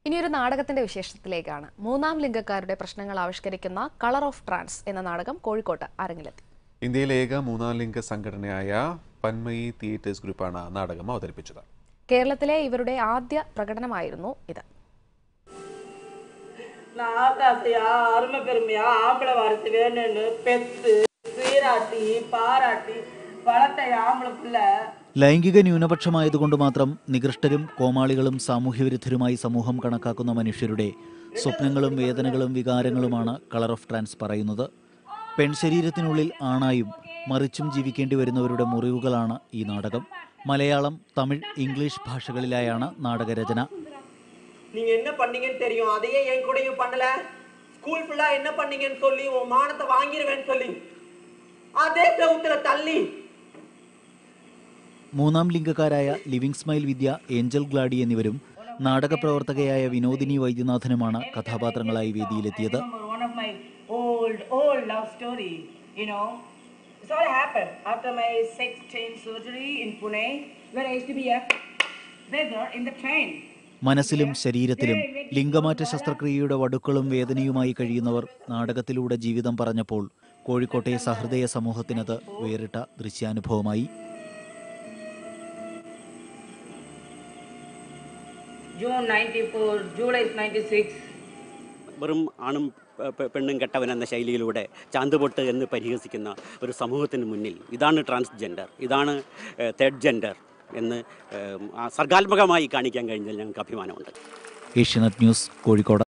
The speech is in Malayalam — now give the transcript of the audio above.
ഇനിയൊരു നാടകത്തിന്റെ വിശേഷത്തിലേക്കാണ് മൂന്നാം ലിംഗക്കാരുടെ പ്രശ്നങ്ങൾ ആവിഷ്കരിക്കുന്ന കളർ ഓഫ് ട്രാൻസ് എന്ന നാടകം കോഴിക്കോട്ട് അരങ്ങിലെത്തി ഇന്ത്യയിലെ ഏക മൂന്നാം ലിംഗ സംഘടനയായ പന്മയി തിയേറ്റേഴ്സ് ഗ്രൂപ്പാണ് നാടകം അവതരിപ്പിച്ചത് കേരളത്തിലെ ഇവരുടെ ആദ്യ പ്രകടനമായിരുന്നു ഇത് நான் ஆசையா அருமை பெருமையா ஆம்பளை வாரிசு வேணும்னு பெத்து சீராட்டி பாராட்டி வளர்த்த ஆம்பளை பிள்ளை ലൈംഗിക ന്യൂനപക്ഷമായതുകൊണ്ട് മാത്രം നികൃഷ്ടരും കോമാളികളും സാമൂഹ്യവിരുദ്ധരുമായി സമൂഹം കണക്കാക്കുന്ന മനുഷ്യരുടെ സ്വപ്നങ്ങളും വേദനകളും വികാരങ്ങളുമാണ് കളർ ഓഫ് ട്രാൻസ് പറയുന്നത് പെൺശരീരത്തിനുള്ളിൽ ആണായും മറിച്ചും ജീവിക്കേണ്ടി വരുന്നവരുടെ മുറിവുകളാണ് ഈ നാടകം മലയാളം തമിഴ് ഇംഗ്ലീഷ് ഭാഷകളിലായാണ് നാടകരചന நீங்க என்ன பண்ணீங்கன்னு தெரியும் அதையே என் கூடயும் பண்ணல ஸ்கூல் ஃபுல்லா என்ன பண்ணீங்கன்னு சொல்லி உன் மானத்தை வாங்கிருவேன்னு சொல்லி அதே செவுத்துல தள்ளி മൂന്നാം ലിംഗക്കാരായ Living Smile Vidya Angel Glady എന്നിവരും നാടക പ്രവർത്തകയായ Vinodini വൈദ്യനാഥനുമാണ് കഥാപാത്രങ്ങളായി വേദിയിലെത്തിയത് remember one of my old old love story you know this all happened after my sex change surgery in pune where i used to be a beggar in the train മനസ്സിലും ശരീരത്തിലും ലിംഗമാറ്റ ശസ്ത്രക്രിയയുടെ വടുക്കളും വേദനയുമായി കഴിയുന്നവർ നാടകത്തിലൂടെ ജീവിതം പറഞ്ഞപ്പോൾ കോഴിക്കോട്ടെ സഹൃദയ സമൂഹത്തിനത് വേറിട്ട ദൃശ്യാനുഭവമായി june 94 july 96 വെറും ആണും പെ- പെ- പെണ്ണും കെട്ടവൻ എന്ന ശൈലിയിലൂടെ ചാന്തുപൊട്ട് എന്ന് പരിഹസിക്കുന്ന ഒരു സമൂഹത്തിന് മുന്നിൽ ഇതാണ് ട്രാൻസ്ജെൻഡർ ഇതാണ് തേർഡ് ജെൻഡർ എന്ന് ഏഹ്, ആ സർഗാത്മകമായി കാണിക്കാൻ കഴിഞ്ഞതിൽ ഞങ്ങൾക്ക് അഭിമാനമുണ്ട് ഏഷ്യാനെറ്റ് ന്യൂസ് കോഴിക്കോട്